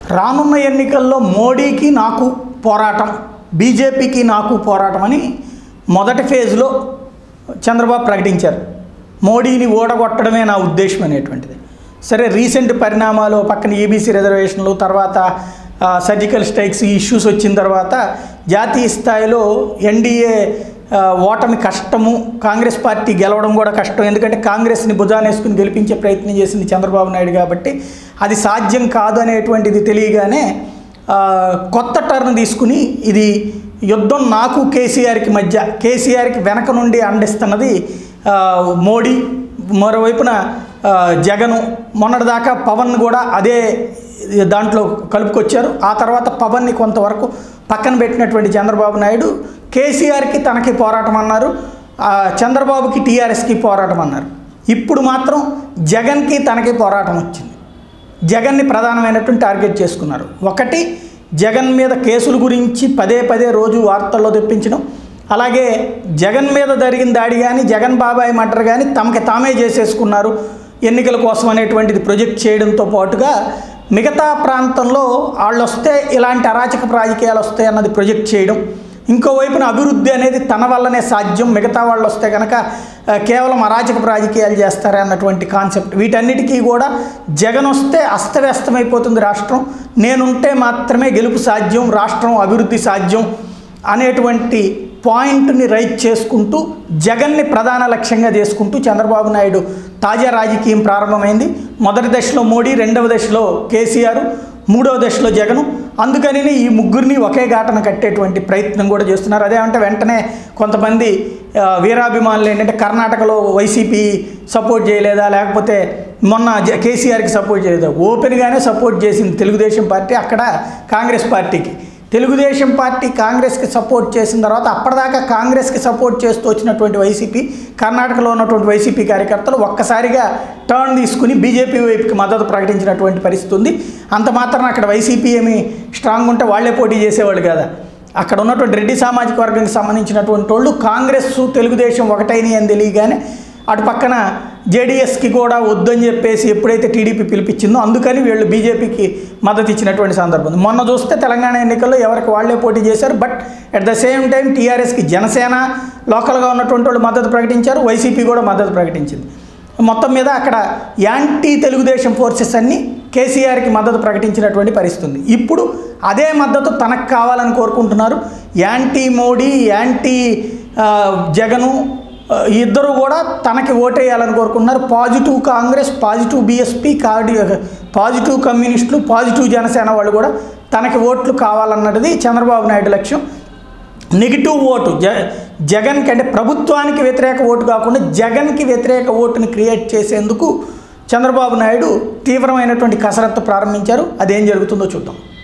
రానున్న ఎన్నికల్లో మోడీకి నాకు పోరాటం బీజేపీకి నాకు పోరాటం అని మొదటి ఫేజ్లో చంద్రబాబు ప్రకటించారు మోడీని ఓడగొట్టడమే నా ఉద్దేశం అనేటువంటిది సరే రీసెంట్ పరిణామాలు పక్కన ఈబీసీ రిజర్వేషన్లు తర్వాత ఆ, సర్జికల్ స్ట్రైక్స్ ఈ ఇష్యూస్ వచ్చిన తర్వాత జాతీయ స్థాయిలో ఎన్డీఏ ఆ, ఓటమి కష్టము కాంగ్రెస్ పార్టీ గెలవడం కూడా కష్టం ఎందుకంటే కాంగ్రెస్ని భుజానేసుకుని గెలిపించే ప్రయత్నం చేసింది చంద్రబాబు నాయుడు కాబట్టి అది సాధ్యం కాదు అనేటువంటిది తెలియగానే ఆ, కొత్త టర్న్ తీసుకుని ఇది యుద్ధం నాకు కేసీఆర్కి మధ్య కేసీఆర్కి వెనక నుండి అండిస్తున్నది ఆ, మోడీ మరోవైపున ఆ, జగను మొన్నటిదాకా పవన్ కూడా అదే దాంట్లో కలుపుకొచ్చారు ఆ తర్వాత పవన్ని కొంతవరకు పక్కన పెట్టినటువంటి చంద్రబాబు నాయుడు కేసీఆర్కి తనకి పోరాటం అన్నారు ఆ, చంద్రబాబుకి టీఆర్ఎస్కి పోరాటం అన్నారు ఇప్పుడు మాత్రం జగన్కి తనకి పోరాటం వచ్చింది జగన్ని ప్రధానమైనటువంటి టార్గెట్ చేసుకున్నారు ఒకటి జగన్ మీద కేసుల గురించి పదే పదే రోజు వార్తల్లో తెప్పించడం అలాగే జగన్ మీద జరిగిన దాడి కానీ జగన్ బాబాయ్ మటర్ కానీ తమకి తామే చేసేసుకున్నారు ఎన్నికల కోసం అనేటువంటిది ప్రొజెక్ట్ చేయడంతో పాటుగా మిగతా ప్రాంతంలో వాళ్ళు వస్తే ఇలాంటి అరాచక రాజకీయాలు వస్తాయి అన్నది ప్రొజెక్ట్ చేయడం ఇంకోవైపున అభివృద్ధి అనేది తన వల్లనే సాధ్యం మిగతా వాళ్ళు వస్తే కనుక ఆ, కేవలం అరాచక రాజకీయాలు చేస్తారే అన్నటువంటి కాన్సెప్ట్ వీటన్నిటికీ కూడా జగన్ వస్తే అస్తవ్యస్తమైపోతుంది రాష్ట్రం నేనుంటే మాత్రమే గెలుపు సాధ్యం రాష్ట్రం అభివృద్ధి సాధ్యం అనేటువంటి పాయింట్ని రైట్ చేసుకుంటూ జగన్ని ప్రధాన లక్ష్యంగా చేసుకుంటూ చంద్రబాబు నాయుడు తాజా రాజకీయం ప్రారంభమైంది మొదటి దశలో మోడీ రెండవ దశలో కేసీఆర్ మూడవ దశలో జగను అందుకని ఈ ముగ్గురిని ఒకే ఘాటన కట్టేటువంటి ప్రయత్నం కూడా చేస్తున్నారు అదేమంటే వెంటనే కొంతమంది ఆ, వీరాభిమానులు ఏంటంటే కర్ణాటకలో వైసీపీ సపోర్ట్ చేయలేదా లేకపోతే మొన్న జ- కేసీఆర్కి సపోర్ట్ చేయలేదా ఓపెన్గానే సపోర్ట్ చేసింది తెలుగుదేశం పార్టీ అక్కడ కాంగ్రెస్ పార్టీకి తెలుగుదేశం పార్టీ కాంగ్రెస్కి సపోర్ట్ చేసిన తర్వాత అప్పటిదాకా కాంగ్రెస్కి సపోర్ట్ చేస్తూ వచ్చినటువంటి వైసీపీ కర్ణాటకలో ఉన్నటువంటి వైసీపీ కార్యకర్తలు ఒక్కసారిగా టర్న్ తీసుకుని బీజేపీ వైపుకి మద్దతు ప్రకటించినటువంటి పరిస్థితి ఉంది అంత మాత్రం అక్కడ వైసీపీ ఏమి స్ట్రాంగ్ ఉంటే వాళ్ళే పోటీ చేసేవాళ్ళు కదా అక్కడ ఉన్నటువంటి రెడ్డి సామాజిక వర్గానికి సంబంధించినటువంటి వాళ్ళు కాంగ్రెస్ తెలుగుదేశం ఒకటైనవి అని తెలియగానే అటు పక్కన జేడీఎస్కి కూడా వద్దని చెప్పేసి ఎప్పుడైతే టీడీపీ పిలిపించిందో అందుకని వీళ్ళు బీజేపీకి మద్దతు ఇచ్చినటువంటి సందర్భం ఉంది. మొన్న చూస్తే తెలంగాణ ఎన్నికల్లో ఎవరికి వాళ్ళే పోటీ చేశారు but at the same time టీఆర్ఎస్కి జనసేన లోకల్గా ఉన్నటువంటి వాళ్ళు మద్దతు ప్రకటించారు వైసీపీ కూడా మద్దతు ప్రకటించింది మొత్తం మీద అక్కడ యాంటీ తెలుగుదేశం ఫోర్సెస్ అన్నీ కేసీఆర్కి మద్దతు ప్రకటించినటువంటి పరిస్థితి ఉంది ఇప్పుడు అదే మద్దతు తనకు కావాలని కోరుకుంటున్నారు యాంటీ మోడీ యాంటీ ఆ, జగను ఆ, ఇద్దరు కూడా తనకి ఓటేయాలని కోరుకుంటున్నారు పాజిటివ్ కాంగ్రెస్ పాజిటివ్ బీఎస్పీ కార్డి పాజిటివ్ కమ్యూనిస్టులు పాజిటివ్ జనసేన వాళ్ళు కూడా తనకి ఓట్లు కావాలన్నది చంద్రబాబు నాయుడు లక్ష్యం నెగిటివ్ ఓటు జ జగన్కి అంటే ప్రభుత్వానికి వ్యతిరేక ఓటు కాకుండా జగన్కి వ్యతిరేక ఓటుని క్రియేట్ చేసేందుకు చంద్రబాబు నాయుడు తీవ్రమైనటువంటి కసరత్తు ప్రారంభించారు అదేం జరుగుతుందో చూద్దాం